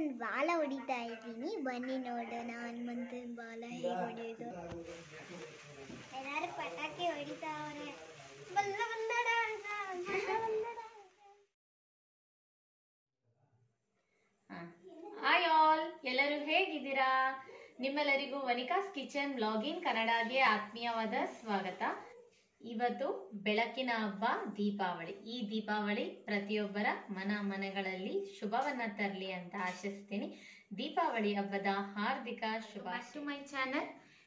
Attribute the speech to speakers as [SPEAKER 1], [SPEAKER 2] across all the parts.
[SPEAKER 1] ಹನುಮಂತನ ಬಾಲ ಹೊಡಿತಾ ಇದ್ದೀನಿ ಬನ್ನಿ ನೋಡೋಣ ಹನುಮಂತನ ಬಾಲ ಹೇಗೆ ಹೊಡೆಯೋದು ಎಲ್ಲರೂ ಪಟಾಕಿ ಹೊಡಿತಾವ್ರೆ ಬಲ್ಲ ಬಲ್ಲಡ ಅಂತ, ಬಲ್ಲ ಬಲ್ಲಡ ಅಂತ.
[SPEAKER 2] ಹಾಯ್ ಆಲ್ ಎಲ್ಲರೂ ಹೇಗಿದ್ದೀರಾ ನಿಮ್ಮೆಲ್ಲರಿಗೂ ವನಿಕಾಸ್ ಕಿಚನ್ ಬ್ಲಾಗಿನ್ ಕನ್ನಡಗೆ ಆತ್ಮೀಯವಾದ ಸ್ವಾಗತ ಇವತ್ತು ಬೆಳಕಿನ ಹಬ್ಬ ದೀಪಾವಳಿ ಈ ದೀಪಾವಳಿ ಪ್ರತಿಯೊಬ್ಬರ ಮನ ಮನೆಗಳಲ್ಲಿ ಶುಭವನ್ನ ತರಲಿ ಅಂತ ಆಶಿಸ್ತೀನಿ ದೀಪಾವಳಿ ಹಬ್ಬದ ಹಾರ್ದಿಕ ಶುಭ ಟು ಮೈ ಚಾನಲ್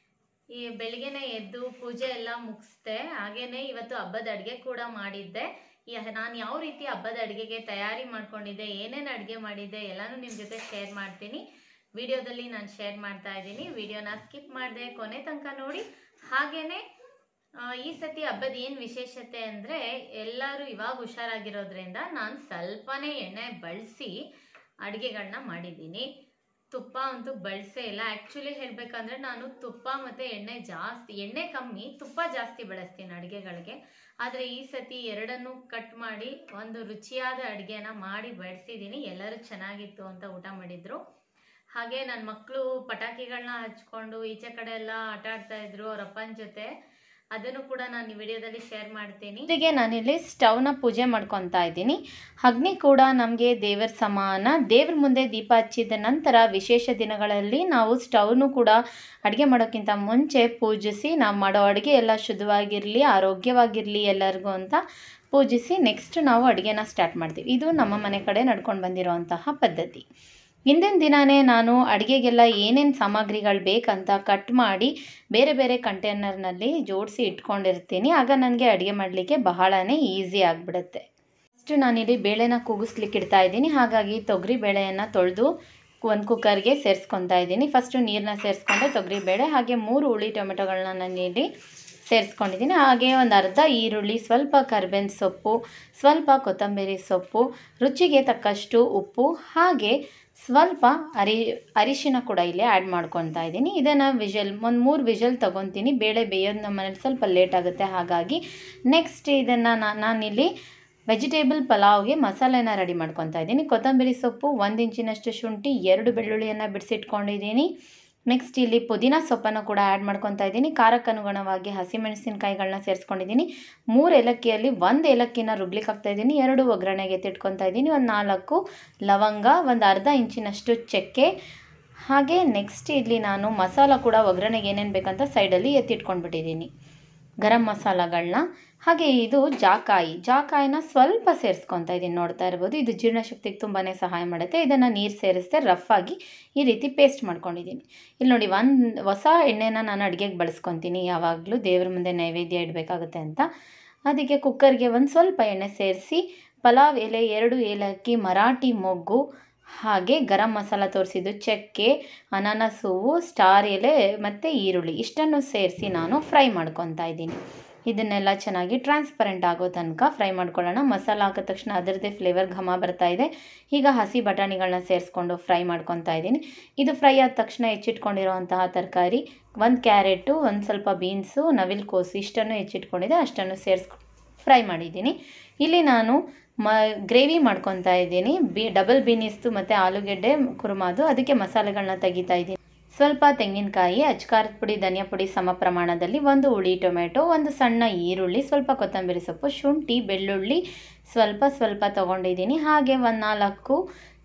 [SPEAKER 2] ಈ ಬೆಳಿಗ್ಗೆನೆ ಎದ್ದು ಪೂಜೆ ಎಲ್ಲ ಮುಗಿಸ್ದೆ ಹಾಗೇನೆ ಇವತ್ತು ಹಬ್ಬದ ಅಡುಗೆ ಕೂಡ ಮಾಡಿದ್ದೆ ನಾನು ಯಾವ ರೀತಿ ಹಬ್ಬದ ಅಡುಗೆಗೆ ತಯಾರಿ ಮಾಡ್ಕೊಂಡಿದ್ದೆ ಏನೇನು ಅಡುಗೆ ಮಾಡಿದ್ದೆ ಎಲ್ಲಾನು ನಿಮ್ಮ ಜೊತೆ ಶೇರ್ ಮಾಡ್ತೀನಿ ವಿಡಿಯೋದಲ್ಲಿ ನಾನು ಶೇರ್ ಮಾಡ್ತಾ ಇದ್ದೀನಿ ವಿಡಿಯೋನ ಸ್ಕಿಪ್ ಮಾಡಿದೆ ಕೊನೆ ತನಕ ನೋಡಿ ಹಾಗೇನೆ ಆ, ಈ ಸತಿ ಹಬ್ಬದ ಏನು ವಿಶೇಷತೆ ಅಂದರೆ ಎಲ್ಲರೂ ಇವಾಗ ಹುಷಾರಾಗಿರೋದ್ರಿಂದ ನಾನು ಸ್ವಲ್ಪನೇ ಎಣ್ಣೆ ಬಳಸಿ ಅಡುಗೆಗಳನ್ನ ಮಾಡಿದ್ದೀನಿ ತುಪ್ಪ ಅಂತೂ ಬಳಸೇ ಇಲ್ಲ ಆ್ಯಕ್ಚುಲಿ ಹೇಳಬೇಕಂದ್ರೆ ನಾನು ತುಪ್ಪ ಮತ್ತು ಎಣ್ಣೆ ಜಾಸ್ತಿ ಎಣ್ಣೆ ಕಮ್ಮಿ ತುಪ್ಪ ಜಾಸ್ತಿ ಬಳಸ್ತೀನಿ ಅಡುಗೆಗಳಿಗೆ ಆದರೆ ಈ ಸತಿ ಎರಡನ್ನೂ ಕಟ್ ಮಾಡಿ ಒಂದು ರುಚಿಯಾದ ಅಡುಗೆನ ಮಾಡಿ ಬಡಿಸಿದ್ದೀನಿ ಎಲ್ಲರೂ ಚೆನ್ನಾಗಿತ್ತು ಅಂತ ಊಟ ಮಾಡಿದ್ರು ಹಾಗೆ ನನ್ನ ಮಕ್ಕಳು ಪಟಾಕಿಗಳನ್ನ ಹಚ್ಕೊಂಡು ಈಚೆ ಕಡೆ ಎಲ್ಲ ಆಟ ಆಡ್ತಾ ಇದ್ರು ಅವ್ರ ಅಪ್ಪನ ಜೊತೆ ಅದನ್ನು ಕೂಡ ನಾನು ಈ ವಿಡಿಯೋದಲ್ಲಿ ಶೇರ್ ಮಾಡ್ತೀನಿ ಜೊತೆಗೆ ನಾನಿಲ್ಲಿ ಸ್ಟವ್ನ ಪೂಜೆ ಮಾಡ್ಕೊತಾ ಇದ್ದೀನಿ ಅಗ್ನಿ ಕೂಡ ನಮಗೆ ದೇವರ ಸಮಾನ ದೇವ್ರ ಮುಂದೆ ದೀಪ ಹಚ್ಚಿದ ನಂತರ ವಿಶೇಷ ದಿನಗಳಲ್ಲಿ ನಾವು ಸ್ಟವ್ನು ಕೂಡ ಅಡುಗೆ ಮಾಡೋಕ್ಕಿಂತ ಮುಂಚೆ ಪೂಜಿಸಿ ನಾವು ಮಾಡೋ ಅಡುಗೆ ಎಲ್ಲ ಶುದ್ಧವಾಗಿರಲಿ ಆರೋಗ್ಯವಾಗಿರಲಿ ಎಲ್ಲರಿಗೂ ಅಂತ ಪೂಜಿಸಿ ನೆಕ್ಸ್ಟ್ ನಾವು ಅಡುಗೆನ ಸ್ಟಾರ್ಟ್ ಮಾಡ್ತೀವಿ ಇದು ನಮ್ಮ ಮನೆ ಕಡೆ ನಡ್ಕೊಂಡು ಬಂದಿರೋವಂತಹ ಪದ್ಧತಿ ಹಿಂದಿನ ದಿನವೇ ನಾನು ಅಡುಗೆಗೆಲ್ಲ ಏನೇನು ಸಾಮಗ್ರಿಗಳು ಬೇಕಂತ ಕಟ್ ಮಾಡಿ ಬೇರೆ ಬೇರೆ ಕಂಟೈನರ್ನಲ್ಲಿ ಜೋಡಿಸಿ ಇಟ್ಕೊಂಡಿರ್ತೀನಿ ಆಗ ನನಗೆ ಅಡುಗೆ ಮಾಡಲಿಕ್ಕೆ ಬಹಳನೇ ಈಸಿ ಆಗಿಬಿಡುತ್ತೆ ಫಸ್ಟು ನಾನಿಲ್ಲಿ ಬೇಳೆನ ಕೂಗಿಸ್ಲಿಕ್ಕೆ ಇಡ್ತಾ ಇದ್ದೀನಿ ಹಾಗಾಗಿ ತೊಗರಿ ಬೇಳೆಯನ್ನು ತೊಳೆದು ಒಂದು ಕುಕ್ಕರ್ಗೆ ಸೇರಿಸ್ಕೊತಾ ಇದ್ದೀನಿ ಫಸ್ಟು ನೀರನ್ನ ಸೇರಿಸ್ಕೊಂಡೆ ತೊಗರಿ ಬೇಳೆ ಹಾಗೆ ಮೂರು ಹುಳಿ ಟೊಮೆಟೊಗಳನ್ನ ನಾನು ಇಲ್ಲಿ ಸೇರಿಸ್ಕೊಂಡಿದ್ದೀನಿ ಹಾಗೆ ಒಂದು ಅರ್ಧ ಈರುಳ್ಳಿ ಸ್ವಲ್ಪ ಕರ್ಬೇವಿನ ಸೊಪ್ಪು ಸ್ವಲ್ಪ ಕೊತ್ತಂಬರಿ ಸೊಪ್ಪು ರುಚಿಗೆ ತಕ್ಕಷ್ಟು ಉಪ್ಪು ಹಾಗೆ ಸ್ವಲ್ಪ ಅರಿ ಅರಿಶಿನ ಕೂಡ ಇಲ್ಲಿ ಆ್ಯಡ್ ಮಾಡ್ಕೊತಾ ಇದ್ದೀನಿ ಇದನ್ನು ವಿಷಲ್ ಒಂದು ಮೂರು ವಿಷಲ್ ತೊಗೊತೀನಿ ಬೇಳೆ ಬೇಯೋದು ನಮ್ಮ ಮನೇಲಿ ಸ್ವಲ್ಪ ಲೇಟ್ ಆಗುತ್ತೆ ಹಾಗಾಗಿ ನೆಕ್ಸ್ಟ್ ಇದನ್ನು ನಾನಿಲ್ಲಿ ವೆಜಿಟೇಬಲ್ ಪಲಾವ್ಗೆ ಮಸಾಲೆನ ರೆಡಿ ಮಾಡ್ಕೊತಾ ಇದ್ದೀನಿ ಕೊತ್ತಂಬರಿ ಸೊಪ್ಪು ಒಂದು ಇಂಚಿನಷ್ಟು ಶುಂಠಿ ಎರಡು ಬೆಳ್ಳುಳ್ಳಿಯನ್ನು ಬಿಡಿಸಿಟ್ಕೊಂಡಿದ್ದೀನಿ ನೆಕ್ಸ್ಟ್ ಇಲ್ಲಿ ಪುದೀನ ಸೊಪ್ಪನ್ನು ಕೂಡ ಆ್ಯಡ್ ಮಾಡ್ಕೊತಾ ಇದ್ದೀನಿ ಖಾರಕ್ಕೆ ಅನುಗುಣವಾಗಿ ಹಸಿಮೆಣಸಿನಕಾಯಿಗಳನ್ನ ಸೇರಿಸ್ಕೊಂಡಿದ್ದೀನಿ ಮೂರು ಏಲಕ್ಕಿಯಲ್ಲಿ ಒಂದು ಏಲಕ್ಕಿನ ರುಬ್ಲಿಕ್ಕೆ ಹಾಕ್ತಾ ಇದ್ದೀನಿ ಎರಡು ಒಗ್ಗರಣೆಗೆ ತಿಟ್ಕೊತಾ ಇದ್ದೀನಿ ಒಂದು ನಾಲ್ಕು ಲವಂಗ ಒಂದು ಅರ್ಧ ಇಂಚಿನಷ್ಟು ಚಕ್ಕೆ ಹಾಗೆ ನೆಕ್ಸ್ಟ್ ಇಲ್ಲಿ ನಾನು ಮಸಾಲ ಕೂಡ ಒಗ್ಗರಣೆಗೆ ಏನೇನು ಬೇಕಂತ ಸೈಡಲ್ಲಿ ಎತ್ತಿಟ್ಕೊಂಡ್ಬಿಟ್ಟಿದ್ದೀನಿ ಗರಂ ಮಸಾಲಗಳನ್ನ ಹಾಗೆ ಇದು ಜಾಕಾಯಿ ಜಾಕಾಯಿನ ಸ್ವಲ್ಪ ಸೇರಿಸ್ಕೊತಾ ಇದ್ದೀನಿ ನೋಡ್ತಾ ಇರ್ಬೋದು ಇದು ಜೀರ್ಣಶಕ್ತಿಗೆ ತುಂಬಾ ಸಹಾಯ ಮಾಡುತ್ತೆ ಇದನ್ನು ನೀರು ಸೇರಿಸ್ದೆ ರಫ್ ಆಗಿ ಈ ರೀತಿ ಪೇಸ್ಟ್ ಮಾಡ್ಕೊಂಡಿದ್ದೀನಿ ಇಲ್ಲಿ ನೋಡಿ ಒಂದು ಹೊಸ ಎಣ್ಣೆನ ನಾನು ಅಡುಗೆಗೆ ಬಳಸ್ಕೊತೀನಿ ಯಾವಾಗಲೂ ದೇವ್ರ ಮುಂದೆ ನೈವೇದ್ಯ ಇಡಬೇಕಾಗುತ್ತೆ ಅಂತ ಅದಕ್ಕೆ ಕುಕ್ಕರ್ಗೆ ಒಂದು ಸ್ವಲ್ಪ ಎಣ್ಣೆ ಸೇರಿಸಿ ಪಲಾವ್ ಎಲೆ ಎರಡು ಏಲಕ್ಕಿ ಮರಾಠಿ ಮೊಗ್ಗು ಹಾಗೆ ಗರಂ ಮಸಾಲ ತೋರಿಸಿದ್ದು ಚಕ್ಕೆ ಅನಾನಸ್ ಹೂವು ಸ್ಟಾರ್ ಎಲೆ ಮತ್ತು ಈರುಳ್ಳಿ ಇಷ್ಟನ್ನು ಸೇರಿಸಿ ನಾನು ಫ್ರೈ ಮಾಡ್ಕೊತಾ ಇದ್ದೀನಿ ಇದನ್ನೆಲ್ಲ ಚೆನ್ನಾಗಿ ಟ್ರಾನ್ಸ್ಪರೆಂಟ್ ಆಗೋ ತನಕ ಫ್ರೈ ಮಾಡ್ಕೊಳ್ಳೋಣ ಮಸಾಲ ಹಾಕಿದ ತಕ್ಷಣ ಅದರದ್ದೇ ಫ್ಲೇವರ್ ಘಮ ಬರ್ತಾ ಇದೆ ಈಗ ಹಸಿ ಬಟಾಣಿಗಳನ್ನ ಸೇರಿಸ್ಕೊಂಡು ಫ್ರೈ ಮಾಡ್ಕೊತಾ ಇದ್ದೀನಿ ಇದು ಫ್ರೈ ಆದ ತಕ್ಷಣ ಹೆಚ್ಚಿಟ್ಕೊಂಡಿರೋವಂತಹ ತರಕಾರಿ ಒಂದು ಕ್ಯಾರೆಟು ಒಂದು ಸ್ವಲ್ಪ ಬೀನ್ಸು ನವಿಲು ಕೋಸು ಇಷ್ಟನ್ನು ಹೆಚ್ಚಿಟ್ಕೊಂಡಿದ್ದೆ ಅಷ್ಟನ್ನು ಸೇರಿಸ್ಕೊ ಫ್ರೈ ಮಾಡಿದ್ದೀನಿ ಇಲ್ಲಿ ನಾನು ಮ ಗ್ರೇವಿ ಮಾಡ್ಕೊತಾ ಇದ್ದೀನಿ ಬಿ ಡಬಲ್ ಬೀನಿಸ್ತು ಮತ್ತು ಆಲೂಗೆಡ್ಡೆ ಕುರ್ಮಾದು ಅದಕ್ಕೆ ಮಸಾಲೆಗಳನ್ನ ತೆಗಿತಾ ಇದ್ದೀನಿ ಸ್ವಲ್ಪ ತೆಂಗಿನಕಾಯಿ ಅಚ್ಕಾರದ ಪುಡಿ ಧನಿಯಾ ಪುಡಿ ಸಮ ಪ್ರಮಾಣದಲ್ಲಿ ಒಂದು ಹುಳಿ ಟೊಮೆಟೊ ಒಂದು ಸಣ್ಣ ಈರುಳ್ಳಿ ಸ್ವಲ್ಪ ಕೊತ್ತಂಬರಿ ಸೊಪ್ಪು ಶುಂಠಿ ಬೆಳ್ಳುಳ್ಳಿ ಸ್ವಲ್ಪ ಸ್ವಲ್ಪ ತೊಗೊಂಡಿದ್ದೀನಿ ಹಾಗೆ ಒಂದು ನಾಲ್ಕು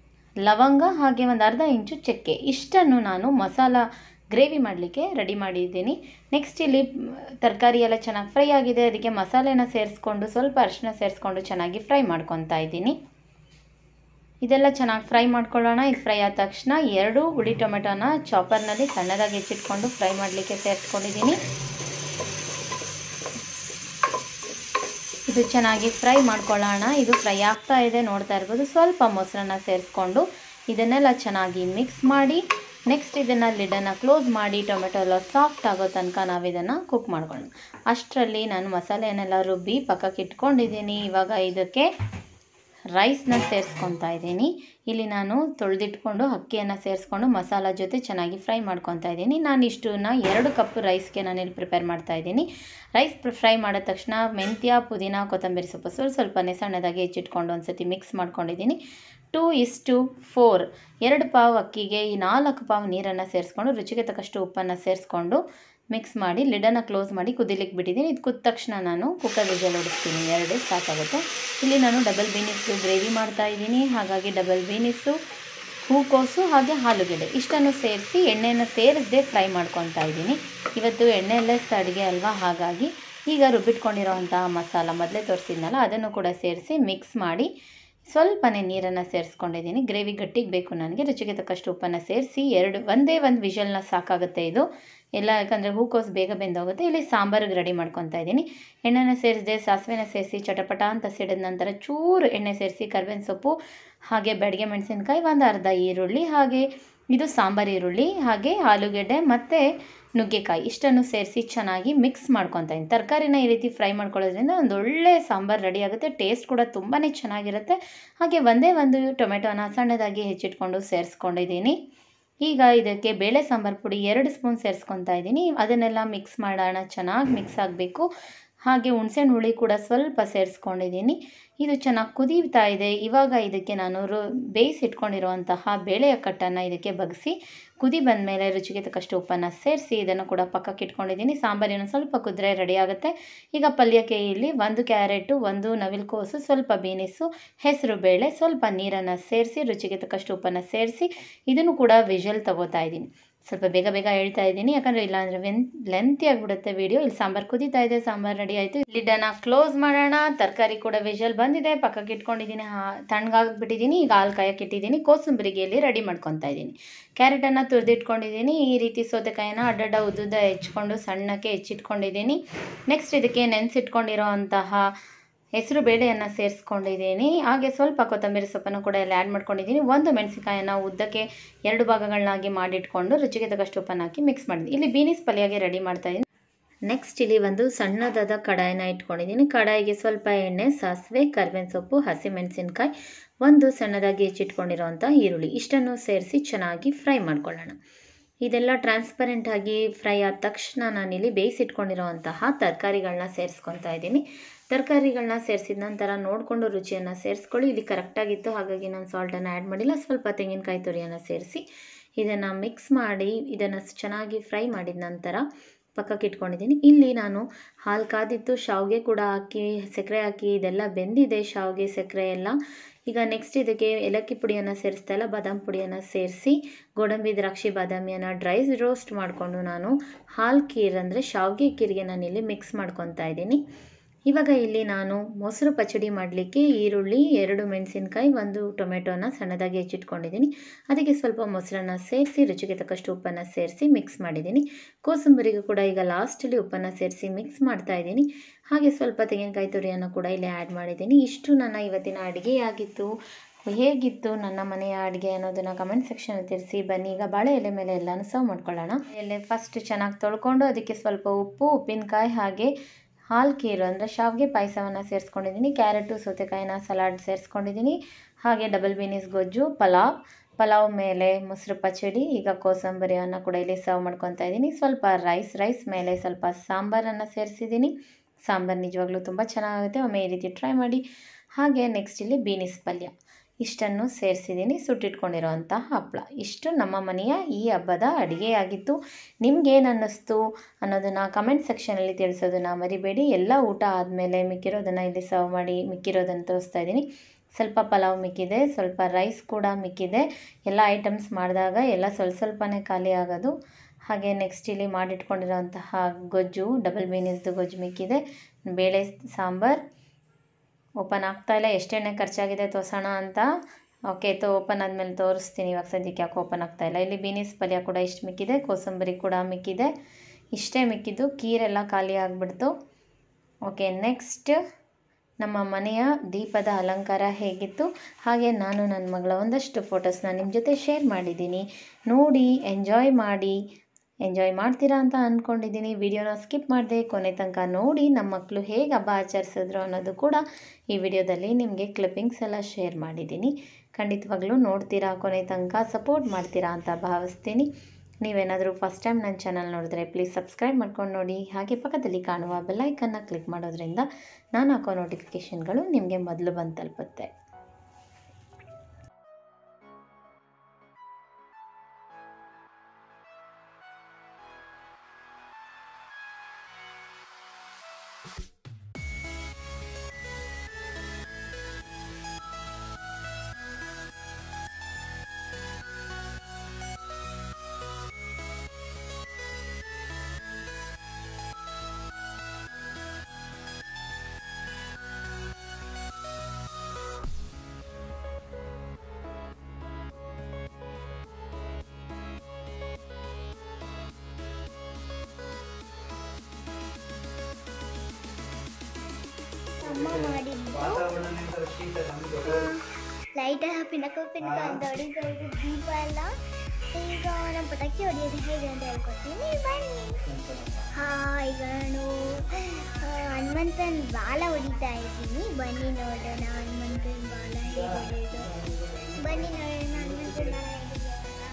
[SPEAKER 2] ಲವಂಗ ಹಾಗೆ ಒಂದು ಅರ್ಧ ಇಂಚು ಚಕ್ಕೆ ಇಷ್ಟನ್ನು ನಾನು ಮಸಾಲ ಗ್ರೇವಿ ಮಾಡಲಿಕ್ಕೆ ರೆಡಿ ಮಾಡಿದ್ದೀನಿ ನೆಕ್ಸ್ಟ್ ಇಲ್ಲಿ ತರಕಾರಿ ಎಲ್ಲ ಚೆನ್ನಾಗಿ ಫ್ರೈ ಆಗಿದೆ ಅದಕ್ಕೆ ಮಸಾಲೆನ ಸೇರಿಸ್ಕೊಂಡು ಸ್ವಲ್ಪ ಅರಿಶಿನ ಸೇರಿಸ್ಕೊಂಡು ಚೆನ್ನಾಗಿ ಫ್ರೈ ಮಾಡ್ಕೊತಾ ಇದ್ದೀನಿ ಇದೆಲ್ಲ ಚೆನ್ನಾಗಿ ಫ್ರೈ ಮಾಡ್ಕೊಳ್ಳೋಣ ಇದು ಫ್ರೈ ಆದ ತಕ್ಷಣ ಎರಡು ಹುಳಿ ಟೊಮೆಟೊನ ಚಾಪರ್ನಲ್ಲಿ ಸಣ್ಣದಾಗಿ ಹೆಚ್ಚಿಟ್ಕೊಂಡು ಫ್ರೈ ಮಾಡಲಿಕ್ಕೆ ಸೇರಿಸ್ಕೊಂಡಿದ್ದೀನಿ ಇದು ಚೆನ್ನಾಗಿ ಫ್ರೈ ಮಾಡ್ಕೊಳ್ಳೋಣ ಇದು ಫ್ರೈ ಆಗ್ತಾ ಇದೆ ನೋಡ್ತಾ ಇರ್ಬೋದು ಸ್ವಲ್ಪ ಮೊಸರನ್ನ ಸೇರಿಸ್ಕೊಂಡು ಇದನ್ನೆಲ್ಲ ಚೆನ್ನಾಗಿ ಮಿಕ್ಸ್ ಮಾಡಿ ನೆಕ್ಸ್ಟ್ ಇದನ್ನು ಲಿಡನ್ನು ಕ್ಲೋಸ್ ಮಾಡಿ ಟೊಮೆಟೊ ಎಲ್ಲ ಸಾಫ್ಟ್ ಆಗೋ ತನಕ ನಾವು ಇದನ್ನು ಕುಕ್ ಮಾಡ್ಕೊಳ್ಳೋಣ ಅಷ್ಟರಲ್ಲಿ ನಾನು ಮಸಾಲೆಯನ್ನೆಲ್ಲ ರುಬ್ಬಿ ಪಕ್ಕಕ್ಕೆ ಇಟ್ಕೊಂಡಿದ್ದೀನಿ ಇವಾಗ ಇದಕ್ಕೆ ರೈಸ್ನ ಸೇರಿಸ್ಕೊತಾ ಇದ್ದೀನಿ ಇಲ್ಲಿ ನಾನು ತೊಳೆದಿಟ್ಕೊಂಡು ಅಕ್ಕಿಯನ್ನು ಸೇರಿಸ್ಕೊಂಡು ಮಸಾಲ ಜೊತೆ ಚೆನ್ನಾಗಿ ಫ್ರೈ ಮಾಡ್ಕೊತಾ ಇದ್ದೀನಿ ನಾನು ಇಷ್ಟನ್ನ ಎರಡು ಕಪ್ ರೈಸ್ಗೆ ನಾನಿಲ್ಲಿ ಪ್ರಿಪೇರ್ ಮಾಡ್ತಾ ಇದ್ದೀನಿ ರೈಸ್ ಫ್ರೈ ಮಾಡಿದ ತಕ್ಷಣ ಮೆಂತ್ಯ ಪುದೀನ ಕೊತ್ತಂಬರಿ ಸೊಪ್ಪು ಸ್ವಲ್ಪ ಸ್ವಲ್ಪನೇ ಸಣ್ಣದಾಗಿ ಹೆಚ್ಚಿಟ್ಕೊಂಡು ಒಂದು ಸತಿ ಮಿಕ್ಸ್ ಮಾಡ್ಕೊಂಡಿದ್ದೀನಿ ಟೂ ಇಸ್ ಟು ಫೋರ್ ಎರಡು ಪಾವು ಅಕ್ಕಿಗೆ ಈ ನಾಲ್ಕು ಪಾವು ನೀರನ್ನು ಸೇರಿಸ್ಕೊಂಡು ರುಚಿಗೆ ತಕ್ಕಷ್ಟು ಉಪ್ಪನ್ನು ಸೇರಿಸ್ಕೊಂಡು ಮಿಕ್ಸ್ ಮಾಡಿ ಲಿಡನ್ನು ಕ್ಲೋಸ್ ಮಾಡಿ ಕುದಿಲಿಕ್ಕೆ ಬಿಟ್ಟಿದ್ದೀನಿ ಇದು ಕುದ್ದ ತಕ್ಷಣ ನಾನು ಕುಕ್ಕರ್ ವಿಜಲ್ ಹೊಡಿಸ್ತೀನಿ ಎರಡು ಸಾಕಾಗುತ್ತೆ ಇಲ್ಲಿ ನಾನು ಡಬಲ್ ಬೀನಿಸ್ಸು ಗ್ರೇವಿ ಮಾಡ್ತಾ ಇದ್ದೀನಿ ಹಾಗಾಗಿ ಡಬಲ್ ಬೀನಿಸ್ಸು ಹೂಕೋಸು ಹಾಗೆ ಆಲೂಗೆಡ್ಡೆ ಇಷ್ಟನ್ನು ಸೇರಿಸಿ ಎಣ್ಣೆಯನ್ನು ಸೇರಿಸದೆ ಫ್ರೈ ಮಾಡ್ಕೊತಾ ಇದ್ದೀನಿ ಇವತ್ತು ಎಣ್ಣೆಲೆಸ್ ಅಡುಗೆ ಅಲ್ವಾ ಹಾಗಾಗಿ ಈಗ ರುಬ್ಬಿಟ್ಕೊಂಡಿರೋವಂತಹ ಮಸಾಲ ಮೊದಲೇ ತೋರಿಸಿದ್ನಲ್ಲ ಅದನ್ನು ಕೂಡ ಸೇರಿಸಿ ಮಿಕ್ಸ್ ಮಾಡಿ ಸ್ವಲ್ಪನೇ ನೀರನ್ನು ಸೇರಿಸ್ಕೊಂಡಿದ್ದೀನಿ ಗ್ರೇವಿ ಗಟ್ಟಿಗೆ ಬೇಕು ನನಗೆ ರುಚಿಗೆ ತಕ್ಕಷ್ಟು ಉಪ್ಪನ್ನು ಸೇರಿಸಿ ಎರಡು ಒಂದೇ ಒಂದು ವಿಷಲ್ನ ಸಾಕಾಗುತ್ತೆ ಇದು ಎಲ್ಲ ಯಾಕಂದರೆ ಹೂಕೋಸು ಬೇಗ ಬೆಂದೋಗುತ್ತೆ ಇಲ್ಲಿ ಸಾಂಬಾರಿಗೆ ರೆಡಿ ಮಾಡ್ಕೊತಾ ಇದ್ದೀನಿ ಎಣ್ಣೆನ ಸೇರಿಸಿದೆ ಸಾಸಿವೆನ ಸೇರಿಸಿ ಚಟಪಟ ಅಂತ ಸಿಡಿದ ನಂತರ ಚೂರು ಎಣ್ಣೆ ಸೇರಿಸಿ ಕರ್ಬೇವಿನ ಸೊಪ್ಪು ಹಾಗೆ ಬೆಳಗ್ಗೆ ಮೆಣಸಿನ್ಕಾಯಿ ಒಂದು ಅರ್ಧ ಈರುಳ್ಳಿ ಹಾಗೆ ಇದು ಸಾಂಬಾರು ಈರುಳ್ಳಿ ಹಾಗೆ ಆಲೂಗೆಡ್ಡೆ ಮತ್ತು ನುಗ್ಗೆಕಾಯಿ ಇಷ್ಟನ್ನು ಸೇರಿಸಿ ಚೆನ್ನಾಗಿ ಮಿಕ್ಸ್ ಮಾಡ್ಕೊತಾ ಇದ್ದೀನಿ ತರಕಾರಿನ ಈ ರೀತಿ ಫ್ರೈ ಮಾಡ್ಕೊಳ್ಳೋದ್ರಿಂದ ಒಂದು ಒಳ್ಳೆ ಸಾಂಬಾರು ರೆಡಿ ಆಗುತ್ತೆ ಟೇಸ್ಟ್ ಕೂಡ ತುಂಬಾ ಚೆನ್ನಾಗಿರುತ್ತೆ ಹಾಗೆ ಒಂದೇ ಒಂದು ಟೊಮೆಟೊನ ಸಣ್ಣದಾಗಿ ಹೆಚ್ಚಿಟ್ಕೊಂಡು ಸೇರಿಸ್ಕೊಂಡಿದ್ದೀನಿ ಈಗ ಇದಕ್ಕೆ ಬೇಳೆ ಸಾಂಬಾರು ಪುಡಿ ಎರಡು ಸ್ಪೂನ್ ಸೇರಿಸ್ಕೊತಾ ಇದ್ದೀನಿ ಅದನ್ನೆಲ್ಲ ಮಿಕ್ಸ್ ಮಾಡೋಣ ಚೆನ್ನಾಗಿ ಮಿಕ್ಸ್ ಆಗಬೇಕು ಹಾಗೆ ಹುಣಸೆಹಣ್ಣು ಹುಳಿ ಕೂಡ ಸ್ವಲ್ಪ ಸೇರಿಸ್ಕೊಂಡಿದ್ದೀನಿ ಇದು ಚೆನ್ನಾಗಿ ಕುದೀತಾ ಇದೆ ಇವಾಗ ಇದಕ್ಕೆ ನಾನು ರು ಬೇಯಿಸಿಟ್ಕೊಂಡಿರುವಂತಹ ಬೇಳೆಯ ಕಟ್ಟನ್ನು ಇದಕ್ಕೆ ಬಗ್ಸಿ ಕುದಿ ಬಂದ ಮೇಲೆ ರುಚಿಗೆ ತಕ್ಕಷ್ಟು ಉಪ್ಪನ್ನು ಸೇರಿಸಿ ಇದನ್ನು ಕೂಡ ಪಕ್ಕಕ್ಕೆ ಇಟ್ಕೊಂಡಿದ್ದೀನಿ ಸಾಂಬಾರಿನ ಸ್ವಲ್ಪ ಕುದ್ರೆ ರೆಡಿ ಆಗುತ್ತೆ ಈಗ ಪಲ್ಯಕ್ಕೆ ಇಲ್ಲಿ ಒಂದು ಕ್ಯಾರೆಟು ಒಂದು ನವಿಲುಕೋಸು ಸ್ವಲ್ಪ ಬೀನಿಸು ಹೆಸರು ಬೇಳೆ ಸ್ವಲ್ಪ ನೀರನ್ನು ಸೇರಿಸಿ ರುಚಿಗೆ ತಕ್ಕಷ್ಟು ಉಪ್ಪನ್ನು ಸೇರಿಸಿ ಇದನ್ನು ಕೂಡ ವಿಷಲ್ ತಗೋತಾ ಇದ್ದೀನಿ ಸ್ವಲ್ಪ ಬೇಗ ಬೇಗ ಹೇಳ್ತಾ ಇದ್ದೀನಿ ಯಾಕಂದರೆ ಇಲ್ಲಾಂದರೆ ವೆನ್ ಲೆಂತಿ ಆಗಿಬಿಡುತ್ತೆ ವಿಡಿಯೋ ಇಲ್ಲಿ ಸಾಂಬಾರು ಕುದೀತಾ ಇದೆ ಸಾಂಬಾರು ರೆಡಿ ಆಯಿತು ಲಿಡ್ಡನ್ನು ಕ್ಲೋಸ್ ಮಾಡೋಣ ತರಕಾರಿ ಕೂಡ ವಿಷಲ್ ಬಂದಿದೆ ಪಕ್ಕಕ್ಕೆ ಇಟ್ಕೊಂಡಿದ್ದೀನಿ ಹಾ ತಣ್ಣಗಾಗ್ಬಿಟ್ಟಿದ್ದೀನಿ ಈಗ ಹಾಲು ಕಾಯಕ್ಕೆ ಇಟ್ಟಿದ್ದೀನಿ ಕೋಸಂಬರಿಗೆ ಇಲ್ಲಿ ರೆಡಿ ಮಾಡ್ಕೊತಾ ಇದ್ದೀನಿ ಕ್ಯಾರೆಟನ್ನು ತುರಿದಿಟ್ಕೊಂಡಿದ್ದೀನಿ ಈ ರೀತಿ ಸೌತೆಕಾಯಿನ ಅಡ್ಡಡ್ಡ ಉದ್ದುದ್ದ ಹೆಚ್ಕೊಂಡು ಸಣ್ಣಕ್ಕೆ ಹೆಚ್ಚಿಟ್ಕೊಂಡಿದ್ದೀನಿ ನೆಕ್ಸ್ಟ್ ಇದಕ್ಕೆ ನೆನೆಸಿಟ್ಕೊಂಡಿರೋ ಅಂತಹ ಹೆಸರು ಬೇಳೆಯನ್ನು ಸೇರಿಸ್ಕೊಂಡಿದ್ದೀನಿ ಹಾಗೆ ಸ್ವಲ್ಪ ಕೊತ್ತಂಬರಿ ಸೊಪ್ಪನ್ನು ಕೂಡ ಇಲ್ಲಿ ಆ್ಯಡ್ ಮಾಡ್ಕೊಂಡಿದ್ದೀನಿ ಒಂದು ಮೆಣಸಿಕಾಯನ್ನು ಉದ್ದಕ್ಕೆ ಎರಡು ಭಾಗಗಳನ್ನಾಗಿ ಮಾಡಿಟ್ಕೊಂಡು ರುಚಿಗೆ ತಕ್ಕಷ್ಟು ಉಪ್ಪನ್ನು ಹಾಕಿ ಮಿಕ್ಸ್ ಮಾಡಿದ್ದೀನಿ ಇಲ್ಲಿ ಬೀನಿಸ್ ಪಲ್ಯಗೆ ರೆಡಿ ಮಾಡ್ತಾ ಇದ್ದೀನಿ ನೆಕ್ಸ್ಟ್ ಇಲ್ಲಿ ಒಂದು ಸಣ್ಣದಾದ ಕಡಾಯಿನ ಇಟ್ಕೊಂಡಿದ್ದೀನಿ ಕಡಾಯಿಗೆ ಸ್ವಲ್ಪ ಎಣ್ಣೆ ಸಾಸಿವೆ ಕರ್ಬೇವಿನ ಸೊಪ್ಪು ಹಸಿಮೆಣಸಿನ್ಕಾಯಿ ಒಂದು ಸಣ್ಣದಾಗಿ ಹೆಚ್ಚಿಟ್ಕೊಂಡಿರೋಂಥ ಈರುಳ್ಳಿ ಇಷ್ಟನ್ನು ಸೇರಿಸಿ ಚೆನ್ನಾಗಿ ಫ್ರೈ ಮಾಡ್ಕೊಳ್ಳೋಣ ಇದೆಲ್ಲ ಟ್ರಾನ್ಸ್ಪರೆಂಟ್ ಆಗಿ ಫ್ರೈ ಆದ ತಕ್ಷಣ ನಾನಿಲ್ಲಿ ಬೇಯಿಸಿಟ್ಕೊಂಡಿರೋವಂತಹ ತರಕಾರಿಗಳನ್ನ ಸೇರಿಸ್ಕೊತಾ ಇದ್ದೀನಿ ತರಕಾರಿಗಳನ್ನ ಸೇರಿಸಿದ ನಂತರ ನೋಡಿಕೊಂಡು ರುಚಿಯನ್ನು ಸೇರಿಸ್ಕೊಳ್ಳಿ ಇಲ್ಲಿ ಕರೆಕ್ಟಾಗಿತ್ತು ಹಾಗಾಗಿ ನಾನು ಸಾಲ್ಟನ್ನು ಆ್ಯಡ್ ಮಾಡಿಲ್ಲ ಸ್ವಲ್ಪ ತೆಂಗಿನಕಾಯಿ ತುರಿಯನ್ನು ಸೇರಿಸಿ ಇದನ್ನು ಮಿಕ್ಸ್ ಮಾಡಿ ಇದನ್ನು ಚೆನ್ನಾಗಿ ಫ್ರೈ ಮಾಡಿದ ನಂತರ ಪಕ್ಕಕ್ಕೆ ಇಟ್ಕೊಂಡಿದ್ದೀನಿ ಇಲ್ಲಿ ನಾನು ಹಾಲು ಕಾದಿತ್ತು ಶಾವಿಗೆ ಕೂಡ ಹಾಕಿ ಸಕ್ಕರೆ ಹಾಕಿ ಇದೆಲ್ಲ ಬೆಂದಿದೆ ಶಾವಿಗೆ ಸಕ್ಕರೆ ಎಲ್ಲ ಈಗ ನೆಕ್ಸ್ಟ್ ಇದಕ್ಕೆ ಏಲಕ್ಕಿ ಪುಡಿಯನ್ನು ಸೇರಿಸ್ತಾ ಇಲ್ಲ ಬಾದಾಮಿ ಪುಡಿಯನ್ನು ಸೇರಿಸಿ ಗೋಡಂಬಿ ದ್ರಾಕ್ಷಿ ಬಾದಾಮಿಯನ್ನು ಡ್ರೈ ರೋಸ್ಟ್ ಮಾಡಿಕೊಂಡು ನಾನು ಹಾಲು ಖೀರ್ ಅಂದರೆ ಶಾವಿಗೆ ಖೀರಿಗೆ ನಾನು ಇಲ್ಲಿ ಮಿಕ್ಸ್ ಮಾಡ್ಕೊತಾ ಇದ್ದೀನಿ ಇವಾಗ ಇಲ್ಲಿ ನಾನು ಮೊಸರು ಪಚಡಿ ಮಾಡಲಿಕ್ಕೆ ಈರುಳ್ಳಿ ಎರಡು ಮೆಣಸಿನ್ಕಾಯಿ ಒಂದು ಟೊಮೆಟೊನ ಸಣ್ಣದಾಗಿ ಹೆಚ್ಚಿಟ್ಕೊಂಡಿದ್ದೀನಿ ಅದಕ್ಕೆ ಸ್ವಲ್ಪ ಮೊಸರನ್ನ ಸೇರಿಸಿ ರುಚಿಗೆ ತಕ್ಕಷ್ಟು ಉಪ್ಪನ್ನು ಸೇರಿಸಿ ಮಿಕ್ಸ್ ಮಾಡಿದ್ದೀನಿ ಕೋಸಂಬರಿಗೂ ಕೂಡ ಈಗ ಲಾಸ್ಟಲ್ಲಿ ಉಪ್ಪನ್ನು ಸೇರಿಸಿ ಮಿಕ್ಸ್ ಮಾಡ್ತಾ ಇದ್ದೀನಿ ಹಾಗೆ ಸ್ವಲ್ಪ ತೆಂಗಿನಕಾಯಿ ತುರಿಯನ್ನು ಕೂಡ ಇಲ್ಲಿ ಆ್ಯಡ್ ಮಾಡಿದ್ದೀನಿ ಇಷ್ಟು ನನ್ನ ಇವತ್ತಿನ ಅಡುಗೆಯಾಗಿತ್ತು ಹೇಗಿತ್ತು ನನ್ನ ಮನೆಯ ಅಡುಗೆ ಅನ್ನೋದನ್ನು ಕಮೆಂಟ್ ಸೆಕ್ಷನಲ್ಲಿ ತಿಳಿಸಿ ಬನ್ನಿ ಈಗ ಬಾಳೆ ಎಲೆ ಮೇಲೆ ಎಲ್ಲನೂ ಸರ್ವ್ ಮಾಡ್ಕೊಳ್ಳೋಣ ಎಲೆ ಫಸ್ಟ್ ಚೆನ್ನಾಗಿ ತೊಳ್ಕೊಂಡು ಅದಕ್ಕೆ ಸ್ವಲ್ಪ ಉಪ್ಪು ಉಪ್ಪಿನಕಾಯಿ ಹಾಗೆ ಹಾಲು ಖೀರು ಅಂದರೆ ಶಾವಿಗೆ ಪಾಯಸವನ್ನು ಸೇರಿಸ್ಕೊಂಡಿದ್ದೀನಿ ಕ್ಯಾರೆಟು ಸೌತೆಕಾಯಿನ ಸಲಾಡ್ ಸೇರಿಸ್ಕೊಂಡಿದ್ದೀನಿ ಹಾಗೆ ಡಬಲ್ ಬೀನೀಸ್ ಗೊಜ್ಜು ಪಲಾವ್ ಪಲಾವ್ ಮೇಲೆ ಮೊಸರು ಪಚಡಿ ಈಗ ಕೋಸಂಬರಿಯನ್ನು ಕೂಡ ಇಲ್ಲಿ ಸರ್ವ್ ಮಾಡ್ಕೊತಾ ಇದ್ದೀನಿ ಸ್ವಲ್ಪ ರೈಸ್ ರೈಸ್ ಮೇಲೆ ಸ್ವಲ್ಪ ಸಾಂಬಾರನ್ನು ಸೇರಿಸಿದ್ದೀನಿ ಸಾಂಬಾರು ನಿಜವಾಗ್ಲೂ ತುಂಬ ಚೆನ್ನಾಗುತ್ತೆ ಒಮ್ಮೆ ಈ ರೀತಿ ಟ್ರೈ ಮಾಡಿ ಹಾಗೆ ನೆಕ್ಸ್ಟ್ ಇಲ್ಲಿ ಬೀನಿಸ್ ಪಲ್ಯ ಇಷ್ಟನ್ನು ಸೇರಿಸಿದ್ದೀನಿ ಸುಟ್ಟಿಟ್ಕೊಂಡಿರೋವಂಥ ಹಪ್ಪಳ ಇಷ್ಟು ನಮ್ಮ ಮನೆಯ ಈ ಹಬ್ಬದ ಅಡುಗೆಯಾಗಿತ್ತು ನಿಮ್ಗೇನು ಅನ್ನಿಸ್ತು ಅನ್ನೋದನ್ನು ಕಮೆಂಟ್ ಸೆಕ್ಷನಲ್ಲಿ ತಿಳಿಸೋದನ್ನು ಮರಿಬೇಡಿ ಎಲ್ಲ ಊಟ ಆದಮೇಲೆ ಮಿಕ್ಕಿರೋದನ್ನು ಇಲ್ಲಿ ಸರ್ವ್ ಮಾಡಿ ಮಿಕ್ಕಿರೋದನ್ನು ತೋರಿಸ್ತಾ ಇದ್ದೀನಿ ಸ್ವಲ್ಪ ಪಲಾವ್ ಮಿಕ್ಕಿದೆ ಸ್ವಲ್ಪ ರೈಸ್ ಕೂಡ ಮಿಕ್ಕಿದೆ ಎಲ್ಲ ಐಟಮ್ಸ್ ಮಾಡಿದಾಗ ಎಲ್ಲ ಸ್ವಲ್ಪ ಸ್ವಲ್ಪನೇ ಖಾಲಿ ಆಗೋದು ಹಾಗೆ ನೆಕ್ಸ್ಟ್ ಇಲ್ಲಿ ಮಾಡಿಟ್ಕೊಂಡಿರೋಂತಹ ಗೊಜ್ಜು ಡಬಲ್ ಬೀನಿಸ್ದು ಗೊಜ್ಜು ಮಿಕ್ಕಿದೆ ಬೇಳೆ ಸಾಂಬಾರು ಓಪನ್ ಆಗ್ತಾಯಿಲ್ಲ ಎಷ್ಟು ಎಣ್ಣೆ ಖರ್ಚಾಗಿದೆ ತೋರಿಸೋಣ ಅಂತ ಓಕೆ ತೋ ಓಪನ್ ಆದಮೇಲೆ ತೋರಿಸ್ತೀನಿ ಇವಾಗ ಸದ್ಯಕ್ಕೆ ಯಾಕೆ ಓಪನ್ ಆಗ್ತಾಯಿಲ್ಲ ಇಲ್ಲಿ ಬೀನಿಸ್ ಪಲ್ಯ ಕೂಡ ಇಷ್ಟು ಮಿಕ್ಕಿದೆ ಕೋಸಂಬರಿ ಕೂಡ ಮಿಕ್ಕಿದೆ ಇಷ್ಟೇ ಮಿಕ್ಕಿದ್ದು ಕೀರೆಲ್ಲ ಖಾಲಿ ಆಗಿಬಿಡ್ತು ಓಕೆ ನೆಕ್ಸ್ಟ್ ನಮ್ಮ ಮನೆಯ ದೀಪದ ಅಲಂಕಾರ ಹೇಗಿತ್ತು ಹಾಗೆ ನಾನು ನನ್ನ ಮಗಳ ಒಂದಷ್ಟು ಫೋಟೋಸ್ನ ನಿಮ್ಮ ಜೊತೆ ಶೇರ್ ಮಾಡಿದ್ದೀನಿ ನೋಡಿ ಎಂಜಾಯ್ ಮಾಡಿ ಎಂಜಾಯ್ ಮಾಡ್ತೀರಾ ಅಂತ ಅಂದ್ಕೊಂಡಿದ್ದೀನಿ ವಿಡಿಯೋನ ಸ್ಕಿಪ್ ಮಾಡಿದೆ ಕೊನೆ ತನಕ ನೋಡಿ ನಮ್ಮ ಮಕ್ಕಳು ಹೇಗೆ ಹಬ್ಬ ಆಚರಿಸಿದ್ರು ಅನ್ನೋದು ಕೂಡ ಈ ವಿಡಿಯೋದಲ್ಲಿ ನಿಮಗೆ ಕ್ಲಿಪ್ಪಿಂಗ್ಸ್ ಎಲ್ಲ ಶೇರ್ ಮಾಡಿದ್ದೀನಿ ಖಂಡಿತವಾಗ್ಲೂ ನೋಡ್ತೀರಾ ಕೊನೆ ತನಕ ಸಪೋರ್ಟ್ ಮಾಡ್ತೀರಾ ಅಂತ ಭಾವಿಸ್ತೀನಿ ನೀವೇನಾದರೂ ಫಸ್ಟ್ ಟೈಮ್ ನನ್ನ ಚಾನಲ್ ನೋಡಿದ್ರೆ ಪ್ಲೀಸ್ ಸಬ್ಸ್ಕ್ರೈಬ್ ಮಾಡ್ಕೊಂಡು ನೋಡಿ ಹಾಗೆ ಪಕ್ಕದಲ್ಲಿ ಕಾಣುವ ಬೆಲ್ಲೈಕನ್ನ ಕ್ಲಿಕ್ ಮಾಡೋದ್ರಿಂದ ನಾನು ಹಾಕೋ ನೋಟಿಫಿಕೇಷನ್ಗಳು ನಿಮಗೆ ಮೊದಲು ಬಂದು ತಲುಪುತ್ತೆ
[SPEAKER 1] ಲೈಟ್ ಎಲ್ಲ ಪಿನಕ ಪಿನಕ ಅಂತ ಹೊಡಿತಾ ಇದ್ದು ದೀಪ ಎಲ್ಲ ಈಗ ನಮ್ಮ ಪಟಾಕಿ ಹೊಡೆಯೋದು ಹೇಗೆ ಅಂತ ಹೇಳ್ಕೊಡ್ತೀನಿ ಬನ್ನಿ ಹಾ ಈಗ ನಾನು ಆ, ಹನುಮಂತನ ಬಾಲ ಹೊಡಿತಾ ಇದ್ದೀನಿ ಬನ್ನಿ ನೋಡೋಣ ಹನುಮಂತನ ಬಾಲ ಹೇಗೆ ಹೊಡೆಯೋದು ಬನ್ನಿ ನೋಡೋಣ ಹನುಮಂತನ ಬಾಲ ಹೇಗೆ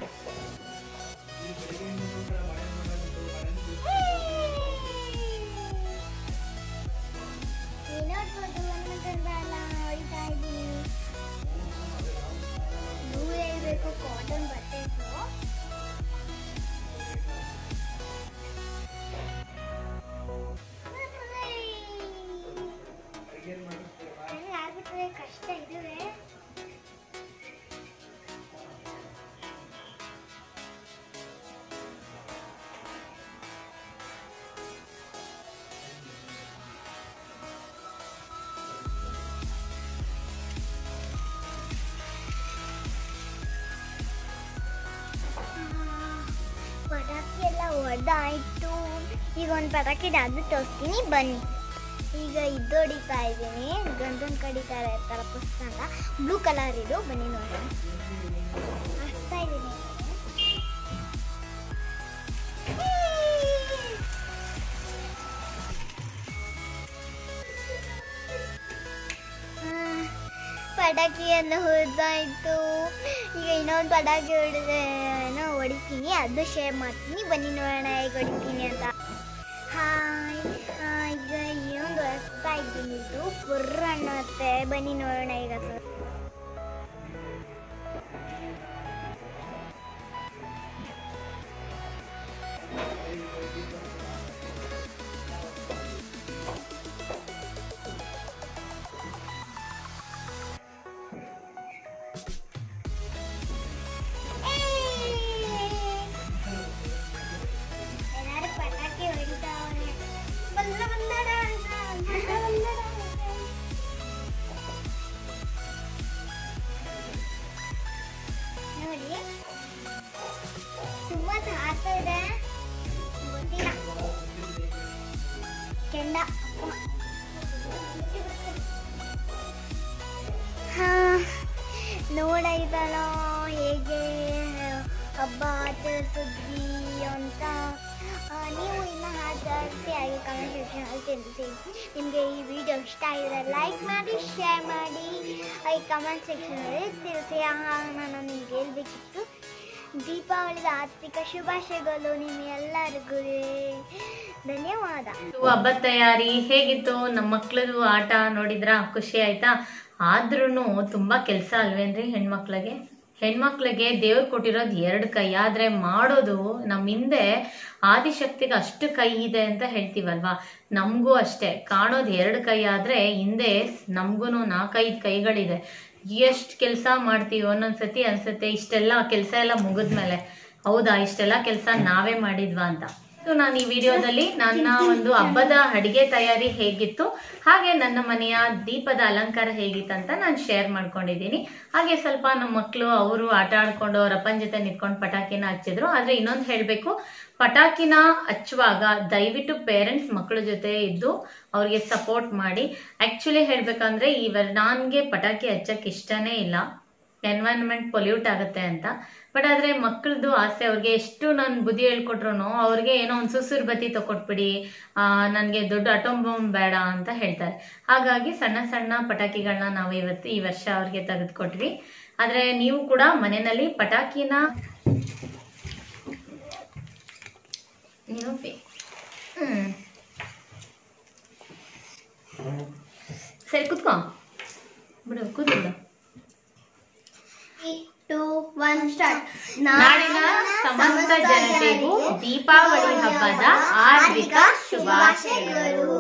[SPEAKER 1] ನೀವು ನೋಡ್ಬೋದು ಹನುಮಂತನ ಬಾಲ ಹೊಡಿತಾ ಇದ್ದೀನಿ ದೂರ ಇರಬೇಕು ಕಾಟನ್ ಬಟ್ಟೆ ಆಗ್ಬಿಟ್ರೆ ಕಷ್ಟ ಇದುವೆ ಪಟಾಕಿ ಎಲ್ಲ ಹೊಡೆದಾಯ್ತು ಈಗ ಒಂದು ಪಟಾಕಿ ಅದು ತೋರಿಸ್ತೀನಿ ಬನ್ನಿ ಈಗ ಇದು ಹೊಡಿತಾ ಇದ್ದೀನಿ ಗಂಧನ ಕಡಿತಾ ಇರ್ತಾರೆ ಪುಸ್ತಕ ಬ್ಲೂ ಕಲರ್ ಇದು ಬನ್ನಿ ನೋಡೋಣ ಹಾಕ್ತಾ ಇದ್ದೀನಿ ಪಟಾಕಿಯನ್ನು ಹೊಡೆದಾಯ್ತು ಈಗ ಇನ್ನೊಂದು ಪಟಾಕಿ ಹೊಡೆದ್ರೆ ಏನೋ ಹೊಡಿತೀನಿ ಅದು ಶೇರ್ ಮಾಡ್ತೀನಿ ಬನ್ನಿ ನೋಡೋಣ ಹೇಗೆ ಹೊಡಿತೀನಿ ಅಂತ ಹಾಯ್ ಆ, ಈಗ ಇನ್ನೊಂದು ಹೊಡ್ತಾ ಇದ್ದೀನಿ ಇದು ಪುರ್ರ ಅನ್ನುತ್ತೆ ಬನ್ನಿ ನೋಡೋಣ ಈಗ ಅದು. ಎಲ್ಲರೂ ಪಟಾಕಿ ಹೊಡಿತಾವ್ರೆ ಬಂದ ಬಂದಡ ಅಂತ ಬಂದ ಬಂದಡ ಅಂತ. ನೋಡಿ ತುಂಬಾ ಹಾರ್ತಾ ಇದೆ ಗೊತ್ತಿಲ್ಲ ಕೆಂಡ ಹಾ ನೋಡಾಯ್ತಲ್ಲ ಹೇಗೆ ಹಬ್ಬ ಆಚರಿಸಿದ್ವಿ ಅಂತ ಆ, ನೀವು ಇನ್ನು ಜಾಸ್ತಿ ಆಗಿ ಕಮೆಂಟ್ ಸೆಕ್ಷನಲ್ಲಿ ತಿಳಿಸಿ ನಿಮಗೆ ಈ ವಿಡಿಯೋ ಇಷ್ಟ ಆಗಿದೆ ಲೈಕ್ ಮಾಡಿ ಶೇರ್ ಮಾಡಿ ಈ ಕಮೆಂಟ್ ಸೆಕ್ಷನಲ್ಲಿ ತಿಳಿಸಿ ಹಾಗೆ ನಾನು ನಿಮ್ಗೆ ಹೇಳ್ಬೇಕಿತ್ತು ದೀಪಾವಳಿದ ಆರ್ಥಿಕ ಶುಭಾಶಯಗಳು ನಿಮ್ಮ ಎಲ್ಲರಿಗೂ ಧನ್ಯವಾದ
[SPEAKER 2] ಇದು ಹಬ್ಬದ ತಯಾರಿ ಹೇಗಿತ್ತು ನಮ್ಮ ಮಕ್ಳದು ಆಟ ನೋಡಿದ್ರ ಖುಷಿ ಆಯ್ತಾ ಆದ್ರೂನು ತುಂಬಾ ಕೆಲಸ ಅಲ್ವೇನ್ರಿ ಹೆಣ್ಮಕ್ಳಿಗೆ ಹೆಣ್ಮಕ್ಳಿಗೆ ದೇವ್ರು ಕೊಟ್ಟಿರೋದು ಎರಡು ಕೈ ಆದ್ರೆ ಮಾಡೋದು ನಮ್ಮ ಹಿಂದೆ ಆದಿಶಕ್ತಿಗೆ ಅಷ್ಟು ಕೈ ಇದೆ ಅಂತ ಹೇಳ್ತೀವಲ್ವಾ ನಮಗೂ ಅಷ್ಟೇ ಕಾಣೋದು ಎರಡು ಕೈ ಆದ್ರೆ ಹಿಂದೆ ನಮಗೂ ನಾಲ್ಕೈದು ಕೈಗಳಿದೆ ಎಷ್ಟು ಕೆಲಸ ಮಾಡ್ತೀವಿ ಒಂದೊಂದ್ಸತಿ ಅನ್ಸುತ್ತೆ ಇಷ್ಟೆಲ್ಲ ಕೆಲಸ ಎಲ್ಲ ಮುಗಿದ್ಮೇಲೆ ಹೌದಾ ಇಷ್ಟೆಲ್ಲ ಕೆಲಸ ನಾವೇ ಮಾಡಿದ್ವಾ ಅಂತ ಸೊ ನಾನು ಈ ವಿಡಿಯೋದಲ್ಲಿ ನನ್ನ ಒಂದು ಹಬ್ಬದ ಅಡಿಗೆ ತಯಾರಿ ಹೇಗಿತ್ತು ಹಾಗೆ ನನ್ನ ಮನೆಯ ದೀಪದ ಅಲಂಕಾರ ಹೇಗಿತ್ತು ಅಂತ ನಾನು ಶೇರ್ ಮಾಡ್ಕೊಂಡಿದ್ದೀನಿ ಹಾಗೆ ಸ್ವಲ್ಪ ನಮ್ಮ ಮಕ್ಕಳು ಅವರು ಆಟ ಆಡ್ಕೊಂಡು ಅವ್ರ ಅಪ್ಪನ ಜೊತೆ ನಿಂತ್ಕೊಂಡು ಪಟಾಕಿನ ಹಚ್ಚಿದ್ರು ಆದ್ರೆ ಇನ್ನೊಂದು ಹೇಳಬೇಕು ಪಟಾಕಿನ ಹಚ್ಚುವಾಗ ದಯವಿಟ್ಟು ಪೇರೆಂಟ್ಸ್ ಮಕ್ಕಳ ಜೊತೆ ಇದ್ದು ಅವ್ರಿಗೆ ಸಪೋರ್ಟ್ ಮಾಡಿ ಆಕ್ಚುಲಿ ಹೇಳ್ಬೇಕಂದ್ರೆ ಇವ ನನ್ಗೆ ಪಟಾಕಿ ಹಚ್ಚಕ್ ಇಷ್ಟನೇ ಇಲ್ಲ ಎನ್ವೈರನ್ಮೆಂಟ್ ಪೊಲ್ಯೂಟ್ ಆಗುತ್ತೆ ಅಂತ ಬಟ್ ಆದ್ರೆ ಮಕ್ಕಳದು ಆಸೆ ಅವ್ರಿಗೆ ಎಷ್ಟು ನಾನು ಬುದ್ಧಿ ಹೇಳ್ಕೊಟ್ರು ಅವ್ರಿಗೆ ಏನೋ ಒಂದು ಸುಸುರ್ ಬತ್ತಿ ತಕೊಟ್ಬಿಡಿ ಆ ನನ್ಗೆ ದೊಡ್ಡ ಅಟೋಮ್ ಬಾಂಬ್ ಬೇಡ ಅಂತ ಹೇಳ್ತಾರೆ ಹಾಗಾಗಿ ಸಣ್ಣ ಸಣ್ಣ ಪಟಾಕಿಗಳನ್ನ ನಾವು ಇವತ್ತು ಈ ವರ್ಷ ಅವ್ರಿಗೆ ತೆಗೆದುಕೊಟ್ವಿ ಆದ್ರೆ ನೀವು ಕೂಡ ಮನೆಯಲ್ಲಿ ಪಟಾಕಿನ ನೀನು ಫೇ- ಹ್ಮ್ ಸರಿ ಕುತ್ಕೋ ಬಿಡು ಕೂತ್ಬಿಡು
[SPEAKER 1] ಟು ಒನ್ ಸ್ಟಾರ್ಟ್
[SPEAKER 2] ನಾಡಿನ ಸಮಸ್ತ ಜನತೆಗೂ ದೀಪಾವಳಿ ಹಬ್ಬದ ಹಾರ್ದಿಕ ಶುಭಾಶಯಗಳು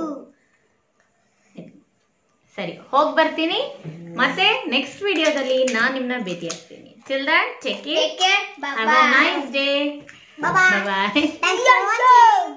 [SPEAKER 2] ಸರಿ ಹೋಗ್ ಬರ್ತೀನಿ ಮತ್ತೆ ನೆಕ್ಸ್ಟ್ ವಿಡಿಯೋದಲ್ಲಿ ನಾನ್ ನಿಮ್ನ ಭೇಟಿ ಆಗ್ತೀನಿ till that take care
[SPEAKER 1] Take care. Bye
[SPEAKER 2] have a
[SPEAKER 1] bye.
[SPEAKER 2] Nice day
[SPEAKER 1] Bye bye.
[SPEAKER 2] Bye
[SPEAKER 1] Thanks for watching.